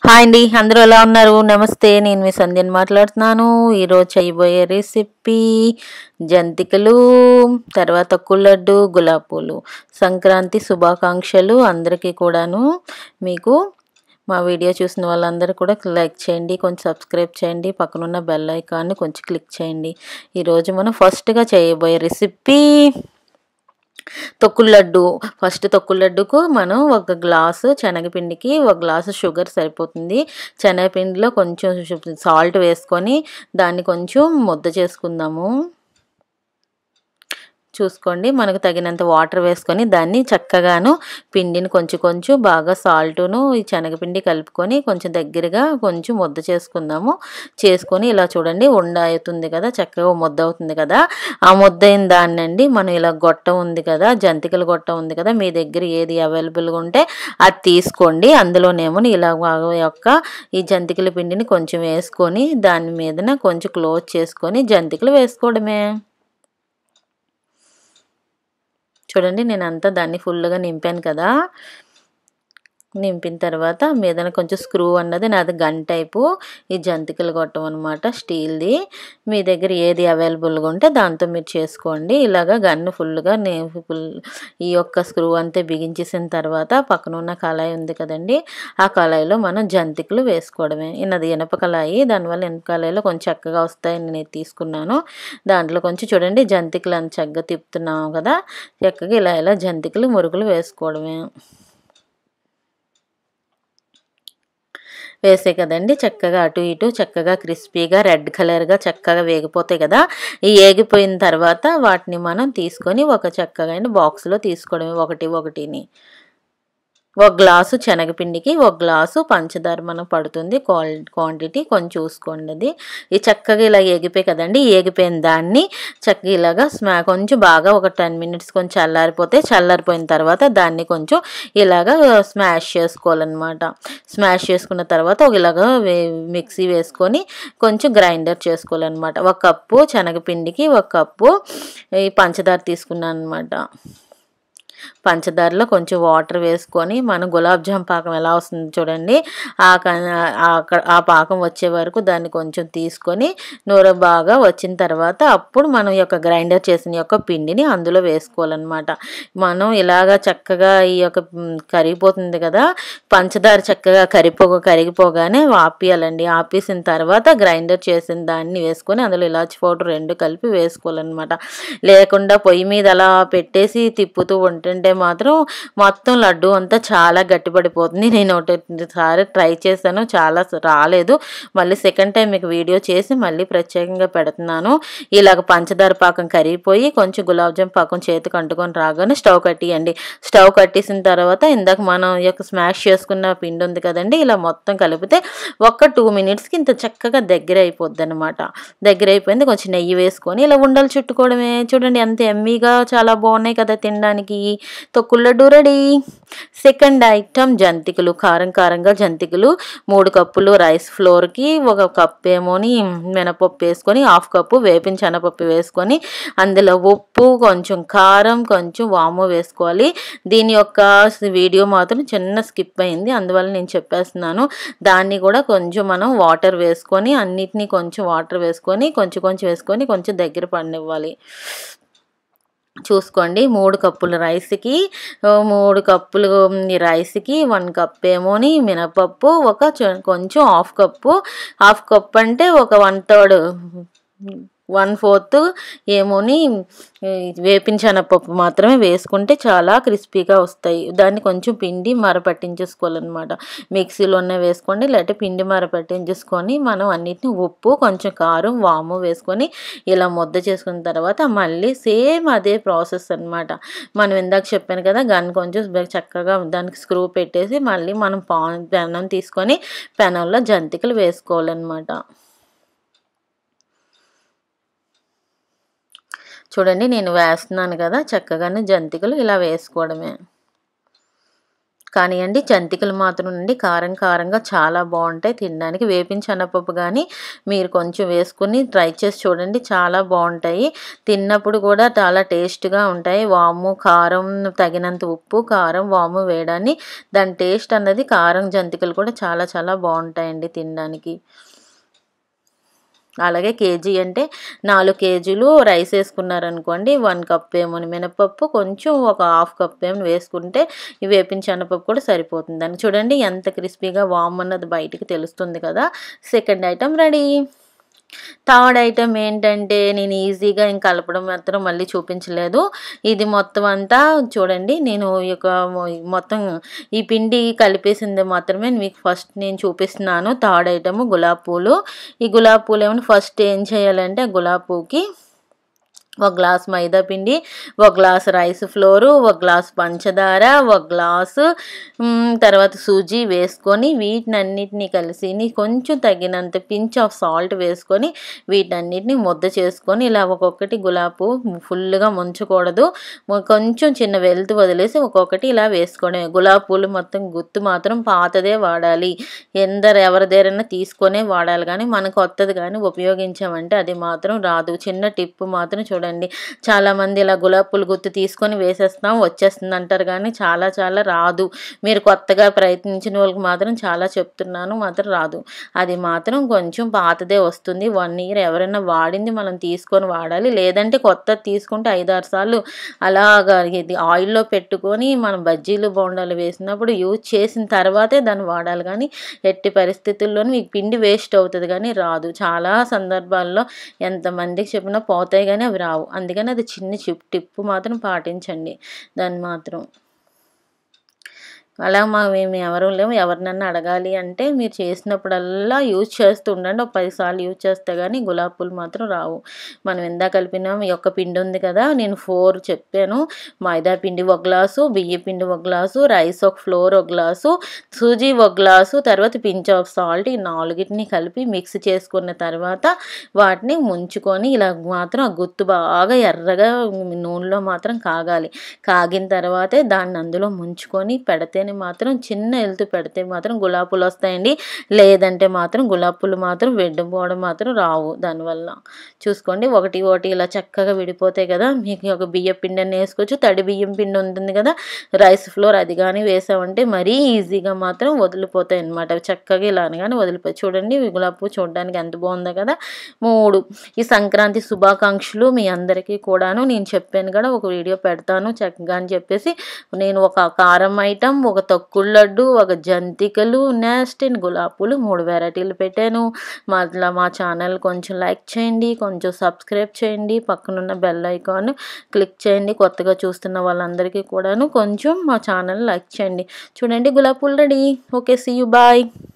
hi అండి అందరూ ఎలా ఉన్నారు నమస్తే నేను మీ సంధ్యని మాట్లాడుతున్నాను ఈరోజు చేయబోయే రెసిపీ జంతికలు తర్వాత కుల్లడ్డు గులాబ్ పూలు సంక్రాంతి శుభాకాంక్షలు అందరికీ కూడాను మీకు మా వీడియో చూసిన వాళ్ళందరూ కూడా లైక్ చేయండి కొంచెం సబ్స్క్రైబ్ చేయండి పక్కనున్న బెల్ ఐకాన్ని కొంచెం క్లిక్ చేయండి ఈరోజు మనం ఫస్ట్గా చేయబోయే రెసిపీ తొక్కుల లడ్డు ఫస్ట్ తొక్కుల లడ్డుకు మనం ఒక గ్లాసు శనగపిండికి ఒక గ్లాసు షుగర్ సరిపోతుంది శనగపిండిలో కొంచెం సాల్ట్ వేసుకొని దాన్ని కొంచెం ముద్ద చేసుకుందాము చూసుకోండి మనకు తగినంత వాటర్ వేసుకొని దాన్ని చక్కగాను పిండిని కొంచెం కొంచెం బాగా సాల్ట్ను ఈ శనగపిండి కలుపుకొని కొంచెం దగ్గరగా కొంచెం ముద్ద చేసుకుందాము చేసుకొని ఇలా చూడండి ఉండ అవుతుంది కదా చక్కగా ముద్ద అవుతుంది కదా ఆ ముద్ద అయిన దాన్ని అండి మనం ఇలా గొట్టం ఉంది కదా జంతికల గొట్టం ఉంది కదా మీ దగ్గర ఏది అవైలబుల్గా ఉంటే అది తీసుకోండి అందులోనేమో ఇలా యొక్క ఈ జంతికల పిండిని కొంచెం వేసుకొని దాని మీదన కొంచెం క్లోజ్ చేసుకొని జంతికలు వేసుకోవడమే చూడండి నేను అంతా దాన్ని ఫుల్గా నింపాను కదా నింపిన తర్వాత మీదన కొంచెం స్క్రూ అన్నది నాది గన్ టైపు ఈ జంతికలు కొట్టం అనమాట స్టీల్ది మీ దగ్గర ఏది అవైలబుల్గా ఉంటే దాంతో మీరు చేసుకోండి ఇలాగా గన్ను ఫుల్గా నేను ఫుల్ ఈ యొక్క స్క్రూ అంతే బిగించేసిన తర్వాత పక్కన ఉన్న కళాయి ఉంది కదండి ఆ కళాయిలో మనం జంతికలు వేసుకోవడమే ఇన్నది ఇనప కళాయి దానివల్ల ఇనప కళాయిలో కొంచెం చక్కగా వస్తాయని నేను తీసుకున్నాను దాంట్లో కొంచెం చూడండి జంతికలు అంత చక్కగా తిప్పుతున్నాము కదా చక్కగా ఇలా ఇలా జంతికలు మురుగులు వేసుకోవడమే వేసే కదండి చక్కగా అటు ఇటు చక్కగా క్రిస్పీగా రెడ్ కలర్గా చక్కగా వేగిపోతాయి కదా ఈ వేగిపోయిన తర్వాత వాటిని మనం తీసుకొని ఒక చక్కగా బాక్స్లో తీసుకోవడమే ఒకటి ఒకటిని ఒక గ్లాసు శనగపిండికి ఒక గ్లాసు పంచదార మనం పడుతుంది క్వాంటిటీ కొంచెం చూసుకోండి అది ఈ చక్కగా ఇలా ఏగిపోయి కదండి ఏగిపోయిన దాన్ని చక్కగా ఇలాగా స్మా కొంచెం బాగా ఒక టెన్ మినిట్స్ కొంచెం చల్లారిపోతే చల్లారిపోయిన తర్వాత దాన్ని కొంచెం ఇలాగా స్మాష్ చేసుకోవాలన్నమాట స్మాష్ చేసుకున్న తర్వాత ఒక ఇలాగా మిక్సీ వేసుకొని కొంచెం గ్రైండర్ చేసుకోవాలన్నమాట ఒక కప్పు శనగపిండికి ఒక కప్పు ఈ పంచదార తీసుకున్నాను అనమాట పంచదారలో కొంచెం వాటర్ వేసుకొని మనం గులాబ్ జామ్ పాకం ఎలా వస్తుంది చూడండి ఆ ఆ పాకం వచ్చే వరకు దాన్ని కొంచెం తీసుకొని నూర బాగా వచ్చిన తర్వాత అప్పుడు మనం యొక్క గ్రైండర్ చేసిన యొక్క పిండిని అందులో వేసుకోవాలన్నమాట మనం ఇలాగా చక్కగా ఈ యొక్క కరిగిపోతుంది కదా పంచదార చక్కగా కరిపో కరిగిపోగానే ఆపేయాలండి ఆపేసిన తర్వాత గ్రైండర్ చేసిన దాన్ని వేసుకొని అందులో ఇలాచి పౌడర్ రెండు కలిపి వేసుకోవాలన్నమాట లేకుండా పొయ్యి మీద అలా పెట్టేసి తిప్పుతూ ఉంటే ఉంటే మాత్రం మొత్తం లడ్డు అంతా చాలా గట్టిపడిపోతుంది నేను ఒకటిసారి ట్రై చేశాను చాలా రాలేదు మళ్ళీ సెకండ్ టైం మీకు వీడియో చేసి మళ్ళీ ప్రత్యేకంగా పెడుతున్నాను ఇలాగ పంచదార పాకం కరిగిపోయి కొంచెం గులాబ్ జామ్ పాకం చేతికి అంటుకొని రాగానే స్టవ్ కట్టియండి స్టవ్ కట్టేసిన తర్వాత ఇందాక మనం యొక్క స్మాష్ చేసుకున్న పిండి ఉంది కదండి ఇలా మొత్తం కలిపితే ఒక్క టూ మినిట్స్కి ఇంత చక్కగా దగ్గర అయిపోద్ది అనమాట దగ్గర అయిపోయింది కొంచెం నెయ్యి వేసుకొని ఇలా ఉండలు చుట్టుకోవడమే చూడండి ఎంత ఎమ్మీగా చాలా బాగున్నాయి కదా తినడానికి తొక్కుల లడ్డు రెడీ సెకండ్ ఐటమ్ జంతికలు కారం కారంగా జంతికలు మూడు కప్పులు రైస్ ఫ్లోర్కి ఒక కప్ ఏమోని మినపప్పు వేసుకొని హాఫ్ కప్పు వేపిన శనగపప్పు వేసుకొని అందులో ఉప్పు కొంచెం కారం కొంచెం వాము వేసుకోవాలి దీని యొక్క వీడియో మాత్రం చిన్న స్కిప్ అయింది అందువల్ల నేను చెప్పేస్తున్నాను దాన్ని కూడా కొంచెం మనం వాటర్ వేసుకొని అన్నిటినీ కొంచెం వాటర్ వేసుకొని కొంచెం కొంచెం వేసుకొని కొంచెం దగ్గర పండివ్వాలి చూసుకోండి మూడు కప్పుల రైస్కి మూడు కప్పులు రైస్కి వన్ కప్ ఏమోని మినపప్పు ఒక కొంచెం హాఫ్ కప్పు హాఫ్ కప్ అంటే ఒక వన్ థర్డ్ వన్ ఫోర్త్ ఏమోని వేపిన శనగపప్పు మాత్రమే వేసుకుంటే చాలా క్రిస్పీగా వస్తాయి దాన్ని కొంచెం పిండి మర పట్టించేసుకోవాలన్నమాట మిక్సీలోనే వేసుకోండి లేకపోతే పిండి మర పట్టించేసుకొని మనం అన్నిటిని ఉప్పు కొంచెం కారం వాము వేసుకొని ఇలా ముద్ద చేసుకున్న తర్వాత మళ్ళీ సేమ్ అదే ప్రాసెస్ అనమాట మనం ఇందాక చెప్పాను కదా గన్ కొంచెం చక్కగా దానికి స్క్రూ పెట్టేసి మళ్ళీ మనం పా పెనం తీసుకొని పెనంలో జంతికలు వేసుకోవాలన్నమాట చూడండి నేను వేస్తున్నాను కదా చక్కగానే జంతికలు ఇలా వేసుకోవడమే కానివ్వండి జంతికలు మాత్రం నుండి కారం కారంగా చాలా బాగుంటాయి తినడానికి వేపిన శనగపప్పు కానీ మీరు కొంచెం వేసుకుని ట్రై చేసి చూడండి చాలా బాగుంటాయి తిన్నప్పుడు కూడా చాలా టేస్ట్గా ఉంటాయి వాము కారం తగినంత ఉప్పు కారం వాము వేయడాన్ని దాని టేస్ట్ అన్నది కారం జంతికలు కూడా చాలా చాలా బాగుంటాయండి తినడానికి అలాగే కేజీ అంటే నాలుగు కేజీలు రైస్ వేసుకున్నారనుకోండి వన్ కప్ ఏమో మినపప్పు కొంచెం ఒక హాఫ్ కప్ ఏమో వేసుకుంటే ఈ వేపిన శనగపప్పు కూడా సరిపోతుంది దాన్ని చూడండి ఎంత క్రిస్పీగా వామ్ అన్నది బయటికి తెలుస్తుంది కదా second item ready third item ఏంటంటే నేను ఈజీగా ఇంక కలపడం మాత్రం మళ్ళీ చూపించలేదు ఇది మొత్తం అంతా చూడండి నేను ఈ యొక్క మొత్తం ఈ పిండి కలిపేసింది మాత్రమే మీకు ఫస్ట్ నేను చూపిస్తున్నాను థర్డ్ ఐటమ్ గులాబ్ పూలు ఈ గులాబ్ పూలు ఏమైనా ఫస్ట్ ఏం చేయాలంటే ఆ గులాబ్ పువ్వుకి ఒక గ్లాస్ మైదా పిండి ఒక గ్లాస్ రైస్ ఫ్లోరు ఒక గ్లాస్ పంచదార ఒక గ్లాసు మ్, తర్వాత సూజీ వేసుకొని వీటినన్నిటిని కలిసి కొంచెం తగినంత పించ్ ఆఫ్ సాల్ట్ వేసుకొని వీటన్నిటిని ముద్ద చేసుకొని ఇలా ఒక్కొక్కటి గులాబు ఫుల్గా ముంచకూడదు మొ- కొంచెం చిన్న వెలుతు వదిలేసి ఒక్కొక్కటి ఇలా వేసుకోవడమే గులాబీ పూలు మొత్తం గుత్తు మాత్రం పాతదే వాడాలి ఎందరు ఎవరిదేరైనా తీసుకొనే వాడాలి కానీ మన కొత్తది కానీ ఉపయోగించామంటే అది మాత్రం రాదు చిన్న టిప్ మాత్రం చూడండి చాలా మంది ఇలా గులాబీ పూలు గుత్తు తీసుకొని వేసేస్తాం వచ్చేస్తుంది అంటారు కానీ చాలా చాలా రాదు మీరు కొత్తగా ప్రయత్నించిన వాళ్ళకి మాత్రం చాలా చెప్తున్నాను మాత్రం రాదు అది మాత్రం కొంచెం పాతదే వస్తుంది వన్ ఇయర్ ఎవరైనా వాడింది మనం తీసుకొని వాడాలి లేదంటే కొత్తది తీసుకుంటే ఐదారు సార్లు అలాగా ఇది ఆయిల్లో పెట్టుకొని మనం బజ్జీలు బోండాలు వేసినప్పుడు యూజ్ చేసిన తర్వాతే దాన్ని వాడాలి కానీ ఎట్టి పరిస్థితుల్లోనూ మీకు పిండి వేస్ట్ అవుతుంది కానీ రాదు చాలా సందర్భాల్లో ఎంతమందికి చెప్పినా పోతాయి కానీ అవి రావు అందుకని అది చిన్న చిప్ టిప్పు మాత్రం పాటించండి దాన్ని మాత్రం అలా మా మేము ఎవరు లేము ఎవరినన్నా అడగాలి అంటే మీరు చేసినప్పుడల్లా యూజ్ చేస్తూ ఉండండి ఒక పది సార్లు యూజ్ చేస్తే కానీ గులాబీ పూలు మాత్రం రావు మనం ఎందా కలిపినాం ఈ యొక్క పిండి ఉంది కదా నేను ఫోర్ చెప్పాను మైదా పిండి ఒక గ్లాసు బియ్య పిండి ఒక గ్లాసు రైస్ ఒక ఫ్లోర్ ఒక గ్లాసు సూజీ ఒక గ్లాసు తర్వాత పించ్ ఆఫ్ సాల్ట్ ఈ నాలుగిటిని కలిపి మిక్స్ చేసుకున్న తర్వాత వాటిని ముంచుకొని ఇలా మాత్రం ఆ గుత్తు బాగా ఎర్రగా నూనెలో మాత్రం కాగాలి కాగిన తర్వాతే దాన్ని అందులో ముంచుకొని పెడితేనే మాత్రం చిన్న ఎలుతు పెడితే మాత్రం గులాబీలు వస్తాయండి లేదంటే మాత్రం గులాబీలు మాత్రం వెడ్డిపోవడం మాత్రం రావు దానివల్ల చూసుకోండి ఒకటి ఒకటి ఇలా చక్కగా విడిపోతాయి కదా మీకు ఒక బియ్య పిండి అని వేసుకోవచ్చు తడి బియ్యం పిండి ఉంటుంది కదా రైస్ ఫ్లోర్ అది కానీ వేసామంటే మరీ ఈజీగా మాత్రం వదిలిపోతాయి అనమాట చక్కగా ఇలా అనగానే వదిలిపోయి చూడండి ఈ గులాబీ పువ్వు చూడడానికి ఎంత బాగుందో కదా మూడు ఈ సంక్రాంతి శుభాకాంక్షలు మీ అందరికీ కూడాను నేను చెప్పాను కదా ఒక వీడియో పెడతాను చక్కగా అని చెప్పేసి నేను ఒక కారం ఐటమ్ ఒక తొక్కుడు లడ్డు ఒక జంతికలు నెక్స్ట్ గులాబీ పూలు మూడు వెరైటీలు పెట్టాను మళ్ళీ మా ఛానల్ కొంచెం లైక్ చేయండి కొంచెం సబ్స్క్రైబ్ చేయండి పక్కనున్న బెల్ ఐకాన్ క్లిక్ చేయండి కొత్తగా చూస్తున్న వాళ్ళందరికీ కూడాను కొంచెం మా ఛానల్ లైక్ చేయండి చూడండి గులాబీ పూలు ready okay see you bye